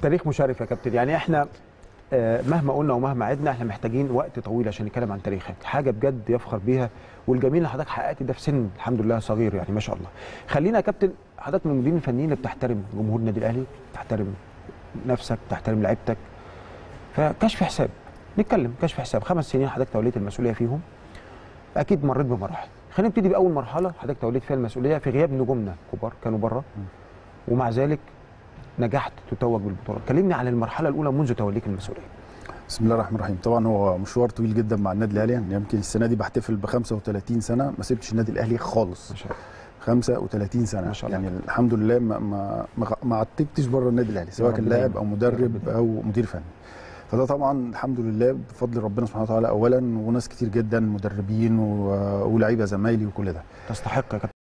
تاريخ مشرف يا كابتن يعني احنا آه، مهما قلنا ومهما عدنا احنا محتاجين وقت طويل عشان نتكلم عن تاريخك حاجه بجد يفخر بيها والجميل ان حضرتك حققت ده في سن الحمد لله صغير يعني ما شاء الله خلينا يا كابتن حضرتك من المديرين الفنيين اللي بتحترم جمهور النادي الاهلي بتحترم نفسك بتحترم لعيبتك فكشف حساب نتكلم كشف حساب خمس سنين حضرتك توليت المسؤوليه فيهم اكيد مريت بمراحل خلينا نبتدي باول مرحله حضرتك توليت فيها المسؤوليه في غياب نجومنا كبار كانوا بره ومع ذلك نجحت تتوج بالبطوله كلمني عن المرحله الاولى منذ توليك المسؤوليه بسم الله الرحمن الرحيم طبعا هو مشوار طويل جدا مع النادي الاهلي يعني يمكن السنه دي بحتفل ب 35 سنه ما سبتش النادي الاهلي خالص ما شاء الله 35 سنه ما شاء الله. يعني الحمد لله ما ما ما, ما عتبتش بره النادي الاهلي سواء كان رب لاعب دايما. او يا مدرب رب دايما. او مدير فني فده طبعا الحمد لله بفضل ربنا سبحانه وتعالى اولا وناس كتير جدا مدربين و- ولاعيبه زمايلي وكل ده تستحق يا كابتن